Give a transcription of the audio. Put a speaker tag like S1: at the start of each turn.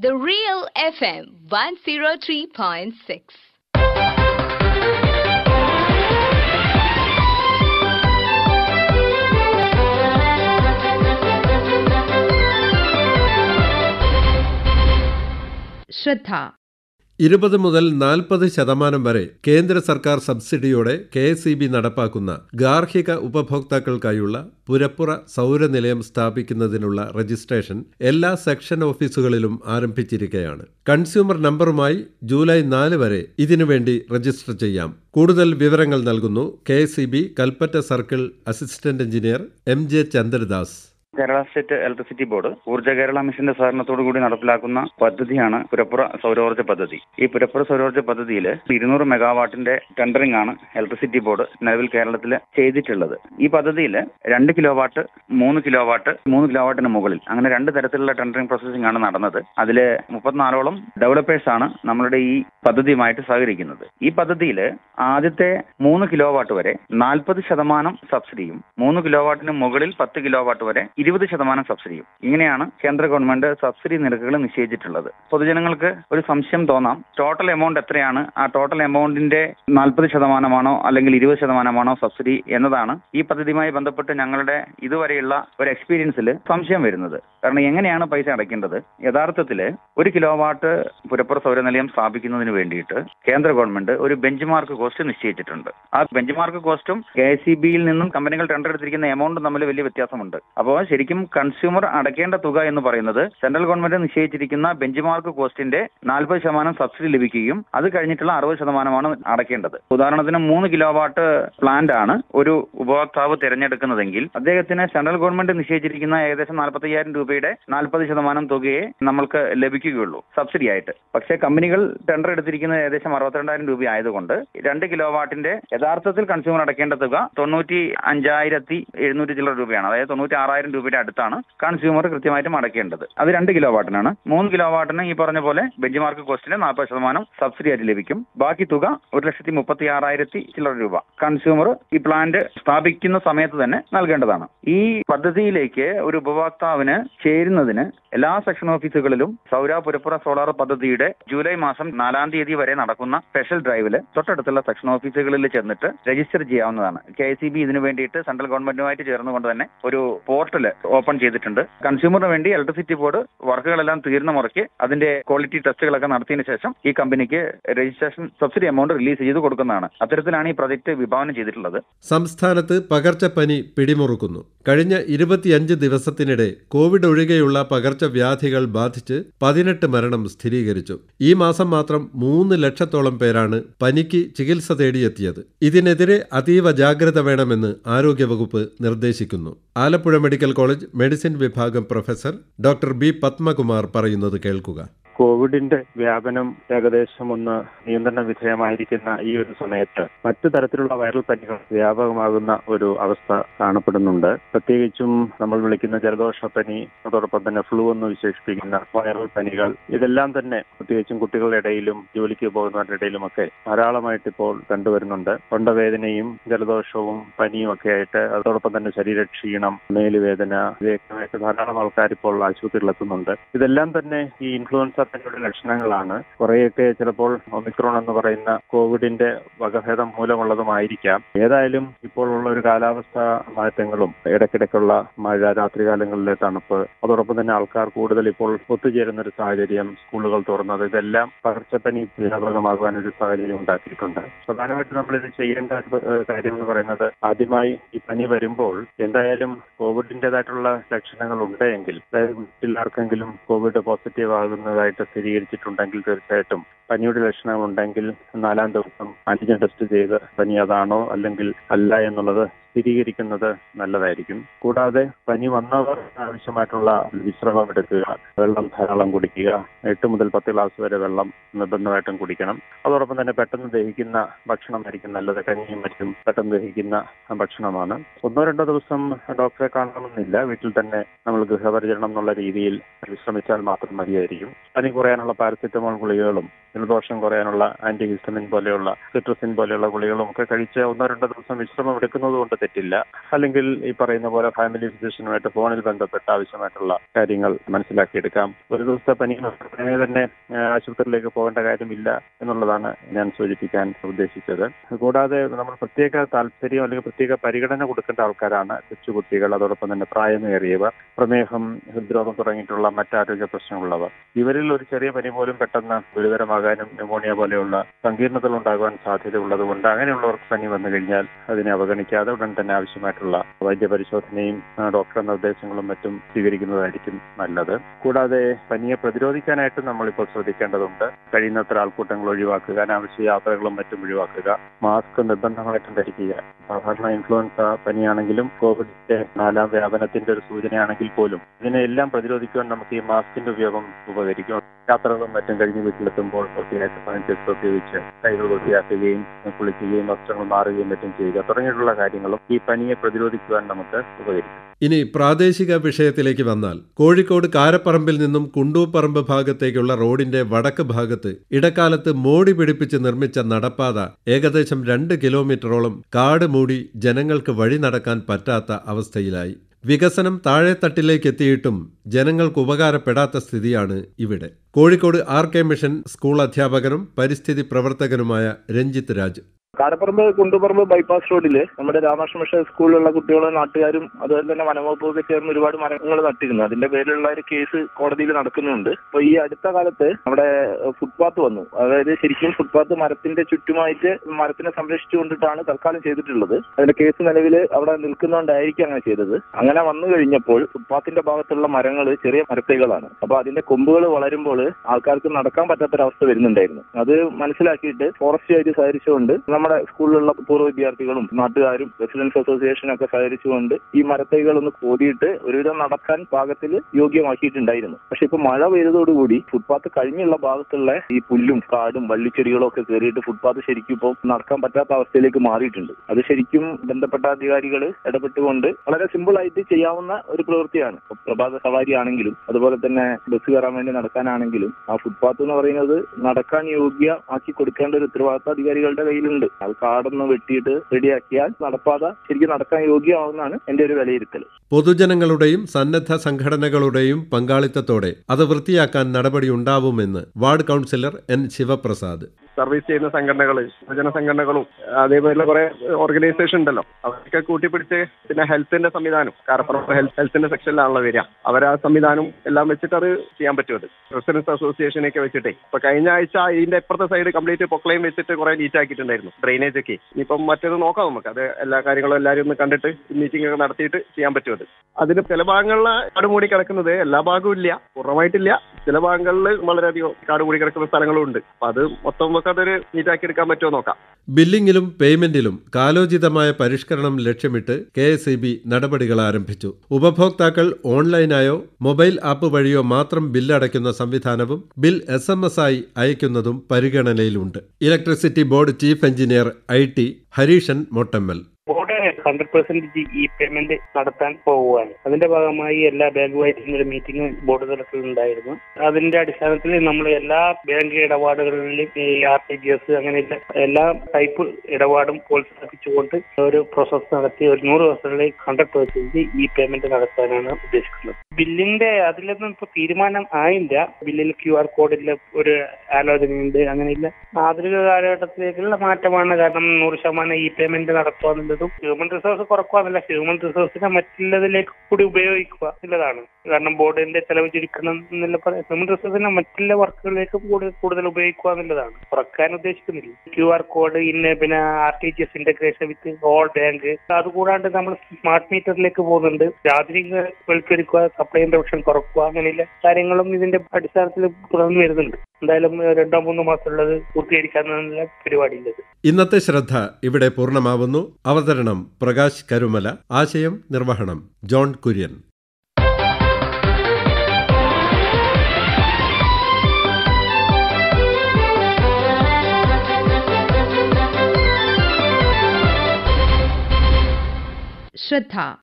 S1: The Real FM 103.6.
S2: ശ്രദ്ധ
S3: ഇരുപത് മുതൽ നാൽപ്പത് ശതമാനം വരെ കേന്ദ്ര സർക്കാർ സബ്സിഡിയോടെ കെ എസ് ഇ ബി നടപ്പാക്കുന്ന ഗാർഹിക ഉപഭോക്താക്കൾക്കായുള്ള പുരപ്പുറ സൗരനിലയം സ്ഥാപിക്കുന്നതിനുള്ള രജിസ്ട്രേഷൻ എല്ലാ സെക്ഷൻ ഓഫീസുകളിലും ആരംഭിച്ചിരിക്കുകയാണ് കൺസ്യൂമർ നമ്പറുമായി ജൂലൈ നാല് വരെ ഇതിനുവേണ്ടി രജിസ്റ്റർ ചെയ്യാം കൂടുതൽ വിവരങ്ങൾ നൽകുന്നു K S E B Kalpetta circle assistant engineer M J Chandradas
S4: Kerala state electricity board ഊർജ്ജ കേരള മിഷന്റെ സഹകരണത്തോടു കൂടി നടപ്പിലാക്കുന്ന പദ്ധതിയാണ് പുരപ്പുറ സൗരോർജ്ജ പദ്ധതി ഈ പുരപ്പുറ സൗരോർജ്ജ പദ്ധതിയിൽ ഇരുന്നൂറ് മെഗാവാട്ടിന്റെ ടെൻഡറിംഗ് ആണ് ഇലക്ട്രിസിറ്റി ബോർഡ് നിലവിൽ കേരളത്തിൽ ചെയ്തിട്ടുള്ളത് ഈ പദ്ധതിയിൽ രണ്ട് കിലോ വാട്ട് മൂന്ന് കിലോ വാട്ട് മൂന്ന് കിലോ വാട്ടിന് മുകളിൽ അങ്ങനെ രണ്ട് തരത്തിലുള്ള ടെൻഡറിംഗ് പ്രോസസ്സിംഗ് ആണ് നടന്നത് അതിൽ മുപ്പത്തിനാലോളം ഡെവലപ്പേഴ്സ് ആണ് നമ്മളുടെ ഈ പദ്ധതിയുമായിട്ട് സഹകരിക്കുന്നത് ഈ പദ്ധതിയിൽ ആദ്യത്തെ മൂന്ന് കിലോ വാട്ട് വരെ നാൽപ്പത് ശതമാനം സബ്സിഡിയും മൂന്ന് കിലോ വാട്ടിന് മുകളിൽ പത്ത് കിലോ വാട്ട് വരെ ഇരുപത് ശതമാനം സബ്സിഡിയും ഇങ്ങനെയാണ് കേന്ദ്ര ഗവൺമെന്റ് സബ്സിഡി നിരക്കുകൾ നിശ്ചയിച്ചിട്ടുള്ളത് പൊതുജനങ്ങൾക്ക് ഒരു സംശയം തോന്നാം ടോട്ടൽ എമൗണ്ട് എത്രയാണ് ആ ടോട്ടൽ എമൗണ്ടിന്റെ നാൽപ്പത് ശതമാനമാണോ അല്ലെങ്കിൽ ഇരുപത് ശതമാനമാണോ സബ്സിഡി എന്നതാണ് ഈ പദ്ധതിയുമായി ബന്ധപ്പെട്ട് ഞങ്ങളുടെ ഇതുവരെയുള്ള ഒരു എക്സ്പീരിയൻസിൽ സംശയം വരുന്നത് കാരണം എങ്ങനെയാണ് പൈസ അടയ്ക്കേണ്ടത് യഥാർത്ഥത്തിൽ ഒരു കിലോ വാട്ട് പുരപ്പുറ സൗരനിലയം സ്ഥാപിക്കുന്നതിന് വേണ്ടിയിട്ട് കേന്ദ്ര ഗവൺമെന്റ് ഒരു ബെഞ്ച് മാർക്ക് കോസ്റ്റ് നിശ്ചയിച്ചിട്ടുണ്ട് ആ ബെഞ്ച് മാർക്ക് കോസ്റ്റും കെ എസ് സി ബിയിൽ നിന്നും കമ്പനികൾ ടെൻഡർ എടുത്തിരിക്കുന്ന എമൗണ്ടും തമ്മിൽ വലിയ വ്യത്യാസമുണ്ട് അപ്പോൾ ശരിക്കും കൺസ്യൂമർ അടയ്ക്കേണ്ട തുക എന്ന് പറയുന്നത് സെൻട്രൽ ഗവൺമെന്റ് നിശ്ചയിച്ചിരിക്കുന്ന ബെഞ്ച് മാർക്ക് കോസ്റ്റിന്റെ നാൽപ്പത് ശതമാനം സബ്സിഡി ലഭിക്കുകയും അത് കഴിഞ്ഞിട്ടുള്ള അറുപത് ശതമാനമാണ് അടയ്ക്കേണ്ടത് ഉദാഹരണത്തിന് മൂന്ന് കിലോ വാട്ട് പ്ലാന്റ് ആണ് ഒരു ഉപഭോക്താവ് തിരഞ്ഞെടുക്കുന്നതെങ്കിൽ അദ്ദേഹത്തിന് സെൻട്രൽ ഗവൺമെന്റ് നിശ്ചയിച്ചിരിക്കുന്ന ഏകദേശം നാൽപ്പത്തി അയ്യായിരം രൂപയുടെ നാൽപ്പത് ശതമാനം തുകയെ നമ്മൾക്ക് ലഭിക്കുകയുള്ളൂ സബ്സിഡി ആയിട്ട് പക്ഷേ കമ്പനികൾ ടെൻഡർ എടുത്തിരിക്കുന്നത് ഏകദേശം അറുപത്തിരണ്ടായിരം രൂപ ആയതുകൊണ്ട് രണ്ട് കിലോ വാട്ടിന്റെ യഥാർത്ഥത്തിൽ കൺസ്യൂമർ അടയ്ക്കേണ്ട തുക തൊണ്ണൂറ്റി അഞ്ചായിരത്തി എഴുന്നൂറ്റി ചില്ലറ രൂപയാണ് അതായത് തൊണ്ണൂറ്റി ആറായിരം രൂപയുടെ അടുത്താണ് കൺസ്യൂമർ കൃത്യമായിട്ടും അടയ്ക്കേണ്ടത് അത് രണ്ട് കിലോ വാട്ടിനാണ് മൂന്ന് കിലോ വാട്ടിന് ഈ പറഞ്ഞ പോലെ ബെഞ്ച് മാർക്ക് കോസ്റ്റിന് നാൽപ്പത് ശതമാനം സബ്സിഡി ആയിട്ട് ലഭിക്കും ബാക്കി തുക ഒരു ലക്ഷത്തി മുപ്പത്തി ആറായിരത്തി ചില്ലറ രൂപ കൺസ്യൂമർ ഈ പ്ലാന്റ് സ്ഥാപിക്കുന്ന സമയത്ത് തന്നെ നൽകേണ്ടതാണ് ഈ പദ്ധതിയിലേക്ക് ഒരു ഉപഭോക്താവിന് ചേരുന്നതിന് എല്ലാ സെക്ഷൻ ഓഫീസുകളിലും സൗര പുരപ്പുറ സോളാർ പദ്ധതിയുടെ ജൂലൈ മാസം നാലാം തീയതി വരെ നടക്കുന്ന സ്പെഷ്യൽ ഡ്രൈവിൽ തൊട്ടടുത്തുള്ള സെക്ഷൻ ഓഫീസുകളിൽ ചെന്നിട്ട് രജിസ്റ്റർ ചെയ്യാവുന്നതാണ് കെ എസ് ബി ഇതിനു വേണ്ടിയിട്ട് സെൻട്രൽ ഗവൺമെന്റുമായിട്ട് ചേർന്നുകൊണ്ട് തന്നെ ഒരു പോർട്ടൽ ഓപ്പൺ ചെയ്തിട്ടുണ്ട് കൺസ്യൂമറിന് വേണ്ടി ഇലക്ട്രിസിറ്റി ബോർഡ് വർക്കുകളെല്ലാം തീർന്ന മുറയ്ക്ക് അതിന്റെ ക്വാളിറ്റി ടെസ്റ്റുകളൊക്കെ നടത്തിയതിനു ശേഷം ഈ കമ്പനിക്ക് രജിസ്ട്രേഷൻ സബ്സിഡി എമൗണ്ട് റിലീസ് ചെയ്ത് കൊടുക്കുന്നതാണ് അത്തരത്തിലാണ് ഈ പ്രൊജക്ട് വിഭാവനം ചെയ്തിട്ടുള്ളത്
S3: സംസ്ഥാനത്ത് പകർച്ചപ്പനി പിടിമുറുക്കുന്നു കഴിഞ്ഞ ഇരുപത്തിയഞ്ച് ദിവസത്തിനിടെ കോവിഡ് ഒഴികെയുള്ള പകർച്ചവ്യാധികൾ ബാധിച്ച് പതിനെട്ട് മരണം സ്ഥിരീകരിച്ചു ഈ മാസം മാത്രം മൂന്ന് ലക്ഷത്തോളം പേരാണ് പനിക്ക് ചികിത്സ തേടിയെത്തിയത് ഇതിനെതിരെ അതീവ ജാഗ്രത വേണമെന്ന് ആരോഗ്യവകുപ്പ് നിർദ്ദേശിക്കുന്നു ആലപ്പുഴ മെഡിക്കൽ കോളേജ് മെഡിസിൻ വിഭാഗം പ്രൊഫസർ ഡോക്ടർ ബി പത്മകുമാർ പറയുന്നത് കേൾക്കുക
S5: കോവിഡിന്റെ വ്യാപനം ഏകദേശം ഒന്ന് നിയന്ത്രണ വിധേയമായിരിക്കുന്ന ഈ ഒരു സമയത്ത് മറ്റു തരത്തിലുള്ള വൈറൽ പനികൾ വ്യാപകമാകുന്ന ഒരു അവസ്ഥ കാണപ്പെടുന്നുണ്ട് പ്രത്യേകിച്ചും നമ്മൾ വിളിക്കുന്ന ജലദോഷപ്പനി അതോടൊപ്പം തന്നെ ഫ്ലൂ എന്ന് വിശേഷിപ്പിക്കുന്ന വൈറൽ പനികൾ ഇതെല്ലാം തന്നെ പ്രത്യേകിച്ചും കുട്ടികളുടെ ഇടയിലും ജോലിക്ക് പോകുന്നവരുടെ ഇടയിലുമൊക്കെ ധാരാളമായിട്ട് ഇപ്പോൾ കണ്ടുവരുന്നുണ്ട് തൊണ്ടവേദനയും ജലദോഷവും പനിയും ഒക്കെ ആയിട്ട് അതോടൊപ്പം തന്നെ ശരീരക്ഷീണം മേലുവേദന ഇവയൊക്കെ ധാരാളം ആൾക്കാർ ഇപ്പോൾ ആശുപത്രിയിൽ എത്തുന്നുണ്ട് ഇതെല്ലാം തന്നെ ഈ ഇൻഫ്ലുവൻസ പനിയുടെ ലക്ഷണങ്ങളാണ് കുറേയൊക്കെ ചിലപ്പോൾ ഒമിക്രോൺ എന്ന് പറയുന്ന കോവിഡിന്റെ വകഭേദം മൂലമുള്ളതുമായിരിക്കാം ഏതായാലും ഇപ്പോൾ ഉള്ള ഒരു കാലാവസ്ഥ മാറ്റങ്ങളും ഇടയ്ക്കിടയ്ക്കുള്ള മഴ രാത്രികാലങ്ങളിലെ തണുപ്പ് അതോടൊപ്പം തന്നെ ആൾക്കാർ കൂടുതൽ ഇപ്പോൾ ഒത്തുചേരുന്ന ഒരു സാഹചര്യം സ്കൂളുകൾ തുറന്നത് ഇതെല്ലാം പകർച്ചപ്പനി വ്യാപകമാകുവാൻ ഒരു സാഹചര്യം ഉണ്ടാക്കിയിട്ടുണ്ട് പ്രധാനമായിട്ടും നമ്മൾ ഇത് ചെയ്യേണ്ട ഒരു കാര്യം എന്ന് പറയുന്നത് ആദ്യമായി ഈ പനി വരുമ്പോൾ എന്തായാലും കോവിഡിന്റേതായിട്ടുള്ള ലക്ഷണങ്ങൾ ഉണ്ടെങ്കിൽ അതായത് വീട്ടിൽ ആർക്കെങ്കിലും കോവിഡ് പോസിറ്റീവ് ആകുന്നതായിട്ട് സ്ഥിരീകരിച്ചിട്ടുണ്ടെങ്കിൽ തീർച്ചയായിട്ടും പനിയുടെ ലക്ഷണങ്ങൾ ഉണ്ടെങ്കിൽ നാലാം ദിവസം ആന്റിജൻ ടെസ്റ്റ് ചെയ്ത് പനി അതാണോ അല്ലെങ്കിൽ അല്ല എന്നുള്ളത് സ്ഥിരീകരിക്കുന്നത് നല്ലതായിരിക്കും കൂടാതെ പനി വന്നവർ ആവശ്യമായിട്ടുള്ള വിശ്രമം എടുക്കുക വെള്ളം ധാരാളം കുടിക്കുക എട്ട് മുതൽ പത്ത് ഗ്ലാസ് വരെ വെള്ളം നിർബന്ധമായിട്ടും കുടിക്കണം അതോടൊപ്പം തന്നെ പെട്ടെന്ന് ദഹിക്കുന്ന ഭക്ഷണമായിരിക്കും നല്ലത് കഞ്ഞിയും മറ്റും പെട്ടെന്ന് ദഹിക്കുന്ന ഭക്ഷണമാണ് ഒന്നോ രണ്ടോ ദിവസം ഡോക്ടറെ കാണണമെന്നില്ല വീട്ടിൽ തന്നെ നമ്മൾ ഗൃഹപരിചരണം എന്നുള്ള രീതിയിൽ വിശ്രമിച്ചാൽ മാത്രം മതിയായിരിക്കും പനി കുറയാനുള്ള പാരസെറ്റമോൾ ഗുളികകളും ജലദോഷം കുറയാനുള്ള ആന്റി ഹിസ്റ്റമിൻ പോലെയുള്ള സിട്രസിൻ പോലെയുള്ള ഗുളികളും ഒക്കെ കഴിച്ച് ഒന്നോ രണ്ടോ ദിവസം വിശ്രമം എടുക്കുന്നത് കൊണ്ട് തെറ്റില്ല അല്ലെങ്കിൽ ഈ പറയുന്ന പോലെ ഫാമിലി ഫിസിഷ്യനുമായിട്ട് ഫോണിൽ ബന്ധപ്പെട്ട് ആവശ്യമായിട്ടുള്ള കാര്യങ്ങൾ മനസ്സിലാക്കിയെടുക്കാം ഒരു ദിവസത്തെ പനി ഉടനെ തന്നെ ആ, ആശുപത്രിയിലേക്ക് പോകേണ്ട കാര്യമില്ല എന്നുള്ളതാണ് ഞാൻ സൂചിപ്പിക്കാൻ ഉദ്ദേശിച്ചത് കൂടാതെ നമ്മൾ പ്രത്യേക താല്പര്യം അല്ലെങ്കിൽ പ്രത്യേക പരിഗണന കൊടുക്കേണ്ട ആൾക്കാരാണ് കൊച്ചുകുട്ടികൾ അതോടൊപ്പം തന്നെ പ്രായമേറിയവർ പ്രമേഹം ഹൃദ്രോഗം തുടങ്ങിയിട്ടുള്ള മറ്റാരോഗ്യ പ്രശ്നമുള്ളവർ ഇവരിൽ ഒരു ചെറിയ പനി പോലും പെട്ടെന്ന് ഗുരുതരമാകാനും ന്യൂമോണിയ പോലെയുള്ള സങ്കീർണതകൾ ഉണ്ടാകാൻ സാധ്യതയുള്ളതുകൊണ്ട് അങ്ങനെയുള്ളവർക്ക് പനി വന്നു കഴിഞ്ഞാൽ അതിനെ അവഗണിക്കാതെ ഉടൻ തന്നെ ആവശ്യമായിട്ടുള്ള വൈദ്യപരിശോധനയും ആ, ഡോക്ടറുടെ നിർദ്ദേശങ്ങളും മറ്റും സ്വീകരിക്കുന്നതായിരിക്കും നല്ലത് കൂടാതെ പനിയെ പ്രതിരോധിക്കാനായിട്ട് നമ്മളിപ്പോൾ ശ്രദ്ധിക്കേണ്ടതുണ്ട് കഴിയുന്നത്ര ആൾക്കൂട്ടങ്ങൾ ഒഴിവാക്കുക അനാവശ്യ യാത്രകളും മറ്റും ഒഴിവാക്കുക മാസ്ക് നിർബന്ധമായിട്ടും ധരിക്കുക സാധാരണ ഇൻഫ്ലുവൻസ പനിയാണെങ്കിലും കോവിഡിന്റെ നാലാം വ്യാപനത്തിന്റെ ഒരു സൂചനയാണെങ്കിൽ പോലും ഇതിനെല്ലാം പ്രതിരോധിക്കുവാൻ നമുക്ക് ഈ മാസ്കിന്റെ ഉപയോഗം ഉപകരിക്കും യാത്രകളും മറ്റും കഴിഞ്ഞ് വീട്ടിലെത്തുമ്പോൾ വൃത്തിയായിട്ട് സാനിറ്റൈസർ ഉപയോഗിച്ച് കൈകൾ വൃത്തിയാക്കുകയും കുളിക്കുകയും വസ്ത്രങ്ങൾ മാറുകയും മറ്റും ചെയ്യുക തുടങ്ങിയിട്ടുള്ള കാര്യങ്ങളും ഈ പനിയെ പ്രതിരോധിക്കുവാൻ നമുക്ക് ഉപകരിക്കും
S3: ഇനി പ്രാദേശിക വിഷയത്തിലേക്ക് വന്നാൽ കോഴിക്കോട് കാരപ്പറമ്പിൽ നിന്നും കുണ്ടൂപ്പറമ്പ് ഭാഗത്തേക്കുള്ള റോഡിന്റെ വടക്ക് ഭാഗത്ത് ഇടക്കാലത്ത് മോടി പിടിപ്പിച്ച് നിർമ്മിച്ച നടപ്പാത ഏകദേശം രണ്ട് കിലോമീറ്ററോളം കാട് മൂടി ജനങ്ങൾക്ക് വഴി നടക്കാൻ പറ്റാത്ത അവസ്ഥയിലായി വികസനം താഴെത്തട്ടിലേക്ക് എത്തിയിട്ടും ജനങ്ങൾക്ക് ഉപകാരപ്പെടാത്ത സ്ഥിതിയാണ് ഇവിടെ Kozhikode R K mission school അധ്യാപകനും പരിസ്ഥിതി പ്രവർത്തകനുമായ രഞ്ജിത്ത് രാജ്
S2: കാരപ്പറമ്പ് കുണ്ടുപറമ്പ് ബൈപ്പാസ് റോഡില് നമ്മുടെ രാമകൃഷ്ണ മിഷൻ സ്കൂളിലുള്ള കുട്ടികളും നാട്ടുകാരും അതുപോലെ തന്നെ വനംവകുപ്പൊക്കെ ചേർന്ന് ഒരുപാട് മരങ്ങൾ നട്ടിരുന്നു അതിന്റെ പേരിലുള്ള ഒരു കേസ് കോടതിയിൽ നടക്കുന്നുണ്ട് അപ്പൊ ഈ അടുത്ത കാലത്ത് നമ്മുടെ ഫുട്പാത്ത് വന്നു അതായത് ശരിക്കും ഫുട്പാത്ത് മരത്തിന്റെ ചുറ്റുമായിട്ട് മരത്തിനെ സംരക്ഷിച്ചുകൊണ്ടിട്ടാണ് തൽക്കാലം ചെയ്തിട്ടുള്ളത് അതിന്റെ കേസ് നിലവിൽ അവിടെ നിൽക്കുന്നതുകൊണ്ടായിരിക്കും അങ്ങനെ ചെയ്തത് അങ്ങനെ വന്നു കഴിഞ്ഞപ്പോൾ ഫുട്പാത്തിന്റെ ഭാഗത്തുള്ള മരങ്ങൾ ചെറിയ മരത്തൈകളാണ് അപ്പൊ അതിന്റെ കൊമ്പുകൾ വളരുമ്പോൾ ആൾക്കാർക്ക് നടക്കാൻ പറ്റാത്തൊരവസ്ഥ വരുന്നുണ്ടായിരുന്നു അത് മനസ്സിലാക്കിയിട്ട് ഫോറസ്റ്റുമായിട്ട് സഹകരിച്ചുകൊണ്ട് നമ്മുടെ സ്കൂളിലുള്ള പൂർവ്വ വിദ്യാർത്ഥികളും നാട്ടുകാരും റെസിഡൻസ് അസോസിയേഷനും ഒക്കെ സഹകരിച്ചുകൊണ്ട് ഈ മരത്തൈകൾ ഒന്ന് കോതിയിട്ട് ഒരുവിധം നടക്കാൻ പാകത്തിൽ യോഗ്യമാക്കിയിട്ടുണ്ടായിരുന്നു പക്ഷെ ഇപ്പൊ മഴ പെയ്തതോടുകൂടി ഫുട്പാത്ത് കഴിഞ്ഞുള്ള ഭാഗത്തുള്ള ഈ പുല്ലും കാടും വള്ളിച്ചെടികളും ഒക്കെ കയറിയിട്ട് ഫുട്പാത്ത് ശരിക്കും ഇപ്പോൾ നടക്കാൻ പറ്റാത്ത അവസ്ഥയിലേക്ക് മാറിയിട്ടുണ്ട് അത് ശരിക്കും ബന്ധപ്പെട്ട അധികാരികൾ ഇടപെട്ടുകൊണ്ട് വളരെ സിമ്പിൾ ആയിട്ട് ചെയ്യാവുന്ന ഒരു പ്രവൃത്തിയാണ് ഇപ്പൊ പ്രഭാത സവാരി ആണെങ്കിലും അതുപോലെ തന്നെ ബസ് കയറാൻ വേണ്ടി നടക്കാനാണെങ്കിലും ആ ഫുട്പാത്ത് എന്ന് പറയുന്നത് നടക്കാൻ യോഗ്യ ആക്കി കൊടുക്കേണ്ട ഒരു ഉത്തരവാദിത്ത അധികാരികളുടെ കയ്യിലുണ്ട് അത് കാടൊന്ന് വെട്ടിയിട്ട് റെഡിയാക്കിയാൽ നടപ്പാത ശരിക്കും നടക്കാൻ യോഗ്യമാവുന്നതാണ് എന്റെ ഒരു വിലയിരുത്തൽ
S3: പൊതുജനങ്ങളുടെയും സന്നദ്ധ സംഘടനകളുടെയും പങ്കാളിത്തത്തോടെ അത് വൃത്തിയാക്കാൻ നടപടിയുണ്ടാവുമെന്ന് ward councillor N Sivaprasad
S6: service ചെയ്യുന്ന സംഘടനകൾ യുവജന സംഘടനകളും അതേപോലെ കുറെ ഓർഗനൈസേഷൻ ഉണ്ടല്ലോ അവരൊക്കെ കൂട്ടിപ്പിടിച്ച് പിന്നെ ഹെൽത്തിന്റെ സംവിധാനം കാരപ്പുറം ഹെൽത്ത് ഹെൽത്തിന്റെ സെക്ഷനിലാണല്ലോ വരിക അവർ ആ സംവിധാനം എല്ലാം വെച്ചിട്ട് അത് ചെയ്യാൻ പറ്റും അത് റെസിഡൻസ് അസോസിയേഷനൊക്കെ വെച്ചിട്ടേ ഇപ്പൊ കഴിഞ്ഞ ആഴ്ച ഇതിന്റെ ഇപ്പുറത്തെ സൈഡ് കംപ്ലീറ്റ് പൊക്ലയും വെച്ചിട്ട് കുറെ നീറ്റ് ആക്കിയിട്ടുണ്ടായിരുന്നു ഡ്രെയിനേജ് ഒക്കെ ഇനിയിപ്പം മറ്റേത് നോക്കാം നമുക്ക് അത് എല്ലാ കാര്യങ്ങളും എല്ലാവരും ഒന്ന് കണ്ടിട്ട് മീറ്റിംഗ് ഒക്കെ നടത്തിയിട്ട് ചെയ്യാൻ പറ്റും അത് അതിന് ചില ഭാഗങ്ങളിൽ കാട് മൂടി കിടക്കുന്നത് എല്ലാ ഭാഗവും ഇല്ല പൂർണ്ണമായിട്ടില്ല ചില ഭാഗങ്ങളിൽ വളരെയധികം കാട് മൂടി കിടക്കുന്ന സ്ഥലങ്ങളും ഉണ്ട് അപ്പൊ അത് മൊത്തം നമുക്ക് അതൊരു നീറ്റാക്കി എടുക്കാൻ പറ്റുമോ നോക്കാം
S3: ബില്ലിംഗിലും പേയ്മെന്റിലും കാലോചിതമായ പരിഷ്കരണം ലക്ഷ്യമിട്ട് കെ എസ് ഇ ബി നടപടികൾ ആരംഭിച്ചു ഉപഭോക്താക്കൾ ഓൺലൈനായോ മൊബൈൽ ആപ്പ് വഴിയോ മാത്രം ബില്ലടയ്ക്കുന്ന സംവിധാനവും ബിൽ എസ് എം എസ് ആയി അയക്കുന്നതും പരിഗണനയിലുണ്ട് electricity board chief engineer I T Harishan Mottammal
S7: board hundred percent E payment നടത്താൻ പോവുകയാണ് അതിന്റെ ഭാഗമായി എല്ലാ ബാങ്കുമായിട്ടും ഒരു മീറ്റിംഗ് ബോർഡ് തലത്തിൽ ഉണ്ടായിരുന്നു അതിന്റെ അടിസ്ഥാനത്തിൽ നമ്മൾ എല്ലാ ബാങ്ക് ഇടപാടുകളിലും ഈ ആർ ടി ജി എസ് അങ്ങനെ എല്ലാ ടൈപ്പ് ഇടപാടും പ്രോത്സാഹിപ്പിച്ചുകൊണ്ട് ഒരു പ്രോസസ് നടത്തി ഒരു നൂറ് ദിവസത്തിലേക്ക് ഹൺഡ്രഡ് പെർസെന്റ് ഇ പേയ്മെന്റ് നടത്താനാണ് ഉദ്ദേശിക്കുന്നത് ബില്ലിന്റെ അതിലൊന്നും ഇപ്പൊ തീരുമാനം ആയില്ല ബില്ലിൽ ക്യു ആർ കോഡിന്റെ ഒരു ആലോചനയുണ്ട് അങ്ങനെയില്ല ആധുനിക കാലഘട്ടത്തിലേക്കുള്ള മാറ്റമാണ് കാരണം നൂറ് ശതമാനം ഇ പേയ്മെന്റ് നടത്തുക എന്നുള്ളതും ഹ്യൂമൻ റിസോഴ്സ് കുറക്കുക എന്നല്ല ഹ്യൂമൻ റിസോഴ്സിനെ മറ്റുള്ളതിലേക്ക് കൂടി ഉപയോഗിക്കുക എന്നുള്ളതാണ് കാരണം ബോർഡിന്റെ ചെലവ് ചുരുക്കണം എന്നുള്ള പറയാം ഹ്യൂമൻ റിസോഴ്സിനെ മറ്റുള്ള വർക്കുകളിലേക്ക് കൂടുതൽ കൂടുതൽ ഉപയോഗിക്കുക എന്നുള്ളതാണ് കുറക്കാൻ ഉദ്ദേശിക്കുന്നില്ല ക്യു ആർ കോഡ് ഇന്ന് പിന്നെ R T G S integration with all bank അതുകൂടാണ്ട് നമ്മൾ സ്മാർട്ട് മീറ്ററിലേക്ക് പോകുന്നുണ്ട് ആധുനികവൽക്കരിക്കുക സപ്ലൈ ഇൻട്രപ്ഷൻ കുറക്കുക അങ്ങനെയുള്ള കാര്യങ്ങളും ഇതിന്റെ അടിസ്ഥാനത്തിൽ തുടർന്ന് വരുന്നുണ്ട് എന്തായാലും രണ്ടോ മൂന്നോ മാസമുള്ളത് പൂർത്തീകരിക്കാനുള്ള പരിപാടിയുള്ളത്
S3: ഇന്നത്തെ ശ്രദ്ധ ഇവിടെ പൂർണ്ണമാവുന്നു അവതരണം പ്രകാശ് കരുമല ആശയം നിർവഹണം ജോൺ കുര്യൻ
S1: ശ്രദ്ധ